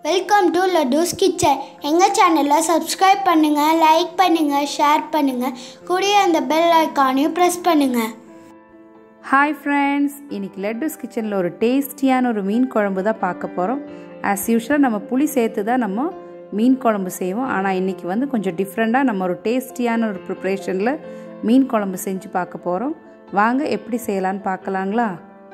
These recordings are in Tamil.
வெல்கம் டு லட்டூஸ் கிச்சன் எங்கள் சேனலை சப்ஸ்கிரைப் பண்ணுங்கள் லைக் பண்ணுங்கள் ஷேர் பண்ணுங்கள் கூடிய அந்த பெல் ஐக்கானையும் ப்ரெஸ் பண்ணுங்கள் ஹாய் ஃப்ரெண்ட்ஸ் இன்னைக்கு லெட்டஸ் கிச்சனில் ஒரு டேஸ்டியான ஒரு மீன் குழம்பு தான் பார்க்க போகிறோம் ஆஸ் யூஷுவல் நம்ம புளி சேர்த்து தான் நம்ம மீன் குழம்பு செய்வோம் ஆனால் இன்றைக்கி வந்து கொஞ்சம் டிஃப்ரெண்ட்டாக நம்ம ஒரு டேஸ்டியான ஒரு ப்ரிப்ரேஷனில் மீன் குழம்பு செஞ்சு பார்க்க போகிறோம் வாங்க எப்படி செய்யலான்னு பார்க்கலாங்களா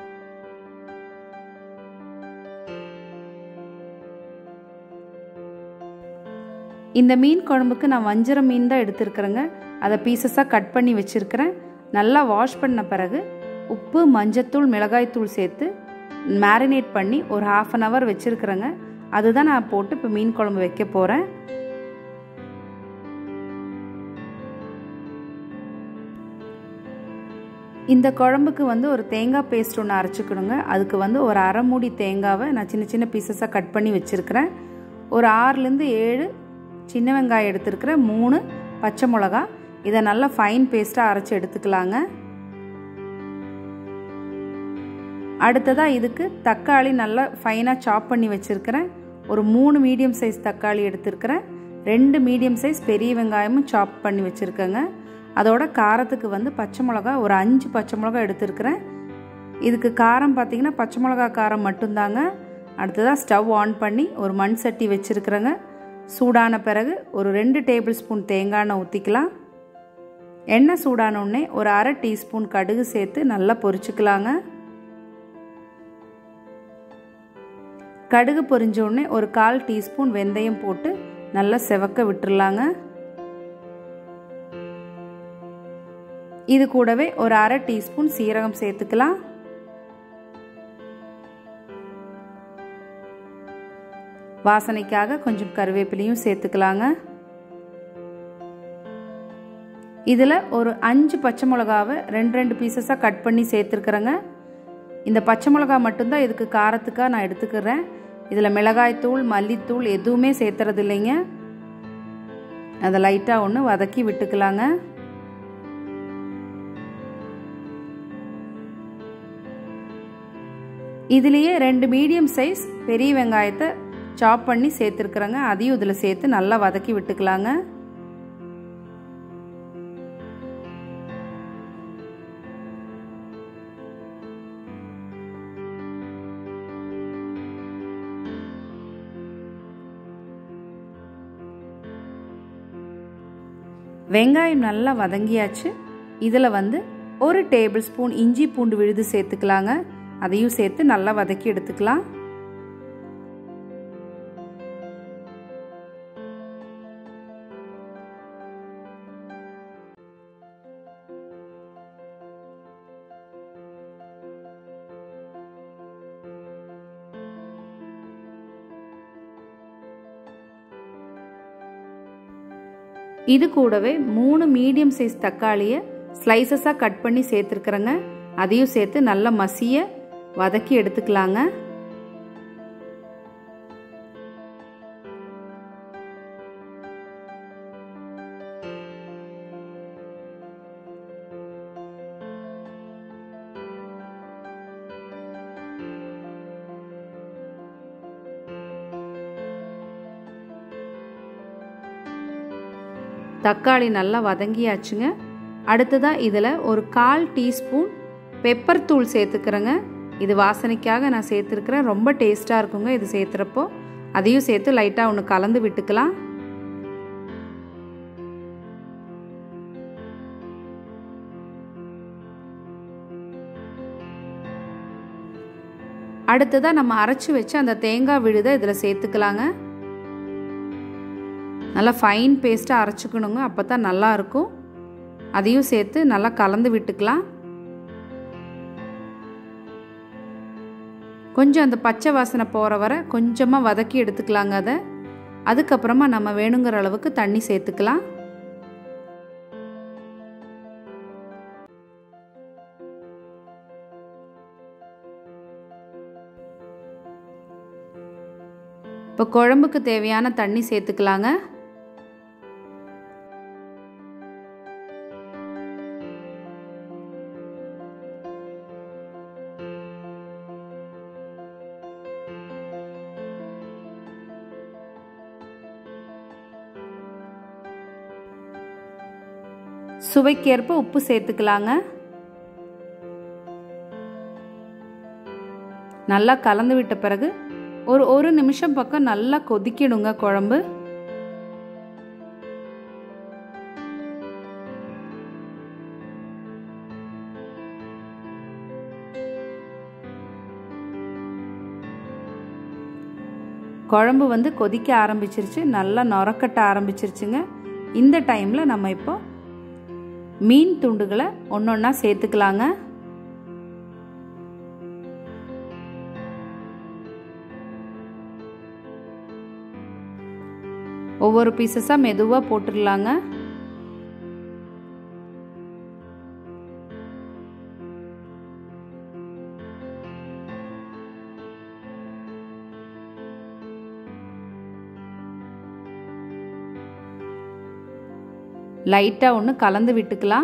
இந்த மீன் குழம்புக்கு நான் வஞ்சரம் மீன் தான் எடுத்துருக்குறேங்க அதை பீசஸாக கட் பண்ணி வச்சுருக்கிறேன் நல்லா வாஷ் பண்ண பிறகு உப்பு மஞ்சத்தூள் மிளகாய்த்தூள் சேர்த்து மேரினேட் பண்ணி ஒரு ஹாஃப் அன் ஹவர் வச்சுருக்குறேங்க அதுதான் நான் போட்டு இப்போ மீன் குழம்பு வைக்க போகிறேன் இந்த குழம்புக்கு வந்து ஒரு தேங்காய் பேஸ்ட் ஒன்று அரைச்சிக்கணுங்க அதுக்கு வந்து ஒரு அரை மூடி தேங்காவை நான் சின்ன சின்ன பீசஸாக கட் பண்ணி வச்சுருக்கிறேன் ஒரு ஆறுலேருந்து ஏழு சின்ன வெங்காயம் எடுத்துருக்கிறேன் மூணு பச்சை மிளகா இதை நல்லா ஃபைன் பேஸ்ட்டாக அரைச்சி எடுத்துக்கலாங்க அடுத்ததாக இதுக்கு தக்காளி நல்லா ஃபைனாக சாப் பண்ணி வச்சுருக்கிறேன் ஒரு மூணு மீடியம் சைஸ் தக்காளி எடுத்துருக்கிறேன் ரெண்டு மீடியம் சைஸ் பெரிய வெங்காயமும் சாப் பண்ணி வச்சுருக்கேங்க அதோட காரத்துக்கு வந்து பச்சை மிளகா ஒரு அஞ்சு பச்சை மிளகா எடுத்துருக்கிறேன் இதுக்கு காரம் பார்த்திங்கன்னா பச்சை மிளகா காரம் மட்டும்தாங்க அடுத்ததாக ஸ்டவ் ஆன் பண்ணி ஒரு மண் சட்டி வச்சுருக்குறேங்க சூடான பிறகு ஒரு ரெண்டு டேபிள் ஸ்பூன் தேங்காய் எண்ணெய் ஊற்றிக்கலாம் எண்ணெய் சூடானோடனே ஒரு அரை டீஸ்பூன் கடுகு சேர்த்து நல்லா பொரிச்சுக்கலாங்க கடுகு பொரிஞ்சோடனே ஒரு கால் டீஸ்பூன் வெந்தயம் போட்டு நல்லா செவக்க விட்டுறலாங்க இது கூடவே ஒரு அரை டீஸ்பூன் சீரகம் சேர்த்துக்கலாம் வாசனைக்காக கொஞ்சம் கருவேப்பிலையும் சேர்த்துக்கலாங்க இதில் ஒரு அஞ்சு பச்சை மிளகாவை ரெண்டு ரெண்டு பீசஸாக கட் பண்ணி சேர்த்துருக்குறேங்க இந்த பச்சை மிளகா மட்டும்தான் இதுக்கு காரத்துக்காக நான் எடுத்துக்கிறேன் இதில் மிளகாய்த்தூள் மல்லித்தூள் எதுவுமே சேர்த்துறது இல்லைங்க அதை லைட்டாக ஒன்று வதக்கி விட்டுக்கலாங்க இதுலேயே ரெண்டு மீடியம் சைஸ் பெரிய வெங்காயத்தை சாப் பண்ணி சேர்த்துருக்குறேங்க அதையும் இதில் சேர்த்து நல்லா வதக்கி விட்டுக்கலாங்க வெங்காயம் நல்லா வதங்கியாச்சு இதில் வந்து ஒரு டேபிள் ஸ்பூன் இஞ்சி பூண்டு விழுது சேர்த்துக்கலாங்க அதையும் சேர்த்து நல்லா வதக்கி எடுத்துக்கலாம் இது கூடவே மூணு மீடியம் சைஸ் தக்காளியை ஸ்லைசஸாக கட் பண்ணி சேர்த்துருக்குறேங்க அதையும் சேர்த்து நல்லா மசிய வதக்கி எடுத்துக்கலாங்க தக்காளி நல்லா வதங்கியாச்சுங்க அடுத்ததாக இதில் ஒரு கால் டீஸ்பூன் பெப்பர் தூள் சேர்த்துக்கிறேங்க இது வாசனைக்காக நான் சேர்த்துருக்குறேன் ரொம்ப டேஸ்ட்டாக இருக்குங்க இது சேர்த்துறப்போ அதையும் சேர்த்து லைட்டாக ஒன்று கலந்து விட்டுக்கலாம் அடுத்ததாக நம்ம அரைச்சி வச்சு அந்த தேங்காய் விழுதை இதில் சேர்த்துக்கலாங்க நல்லா ஃபைன் பேஸ்ட்டாக அரைச்சிக்கணுங்க அப்போ தான் நல்லாயிருக்கும் அதையும் சேர்த்து நல்லா கலந்து விட்டுக்கலாம் கொஞ்சம் அந்த பச்சை வாசனை போகிற வர கொஞ்சமாக வதக்கி எடுத்துக்கலாங்க அதை அதுக்கப்புறமா நம்ம வேணுங்கிற அளவுக்கு தண்ணி சேர்த்துக்கலாம் இப்போ குழம்புக்கு தேவையான தண்ணி சேர்த்துக்கலாங்க சுவைக்கேற்ப உப்பு சேர்த்துக்கலாங்க நல்லா கலந்து விட்ட பிறகு ஒரு ஒரு நிமிஷம் பக்கம் நல்லா கொதிக்கணுங்க குழம்பு குழம்பு வந்து கொதிக்க ஆரம்பிச்சிருச்சு நல்லா நொறக்கட்ட ஆரம்பிச்சிருச்சுங்க இந்த டைமில் நம்ம இப்போ மீன் துண்டுகளை ஒன்று ஒன்றா சேர்த்துக்கலாங்க ஒவ்வொரு பீசஸாக மெதுவாக போட்டுடலாங்க லைட்டாக ஒன்று கலந்து விட்டுக்கலாம்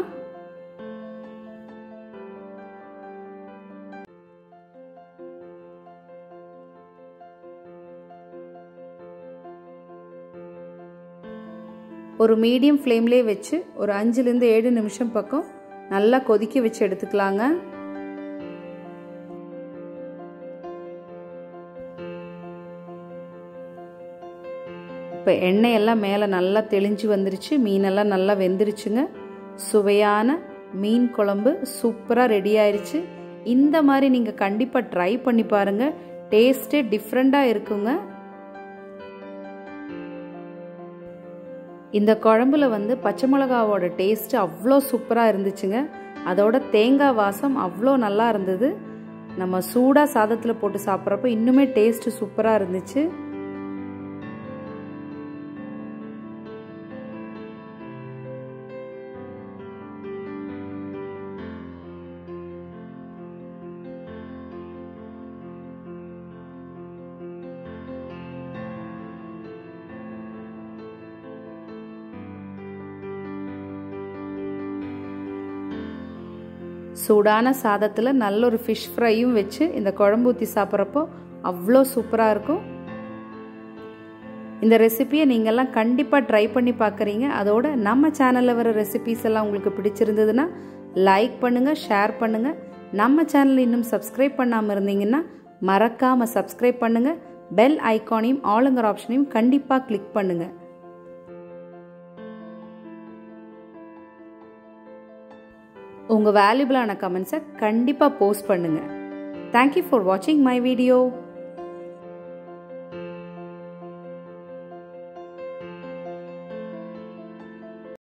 ஒரு மீடியம் ஃப்ளேம்லேயே வச்சு ஒரு அஞ்சுலேருந்து ஏழு நிமிஷம் பக்கம் நல்லா கொதிக்க வச்சு எடுத்துக்கலாங்க இப்போ எண்ணெயெல்லாம் மேலே நல்லா தெளிஞ்சு வந்துருச்சு மீனெல்லாம் நல்லா வெந்துருச்சுங்க சுவையான மீன் குழம்பு சூப்பராக ரெடி ஆயிடுச்சு இந்த மாதிரி நீங்கள் கண்டிப்பாக ட்ரை பண்ணி பாருங்கள் டேஸ்ட்டே டிஃப்ரெண்ட்டாக இருக்குங்க இந்த குழம்புல வந்து பச்சை மிளகாவோட டேஸ்ட்டு அவ்வளோ சூப்பராக இருந்துச்சுங்க அதோட தேங்காய் வாசம் அவ்வளோ நல்லா இருந்தது நம்ம சூடாக சாதத்தில் போட்டு சாப்பிட்றப்ப இன்னுமே டேஸ்ட்டு சூப்பராக இருந்துச்சு சூடான சாதத்தில் நல்ல ஒரு ஃபிஷ் ஃப்ரையும் வச்சு இந்த குழம்பு ஊற்றி சாப்பிட்றப்போ அவ்வளோ சூப்பராக இருக்கும் இந்த ரெசிப்பியை நீங்கள்லாம் கண்டிப்பாக ட்ரை பண்ணி பார்க்குறீங்க அதோட நம்ம சேனலில் வர ரெசிபிஸ் எல்லாம் உங்களுக்கு பிடிச்சிருந்ததுன்னா லைக் பண்ணுங்கள் ஷேர் பண்ணுங்கள் நம்ம சேனல் இன்னும் சப்ஸ்கிரைப் பண்ணாமல் இருந்தீங்கன்னா மறக்காமல் சப்ஸ்கிரைப் பண்ணுங்கள் பெல் ஐக்கானையும் ஆளுங்கிற ஆப்ஷனையும் கண்டிப்பாக கிளிக் பண்ணுங்கள் உங்கள் வேல்யூபிளான கமெண்ட்ஸை கண்டிப்பாக போஸ்ட் பண்ணுங்கள் தேங்க்யூ ஃபார் வாட்சிங் மை வீடியோ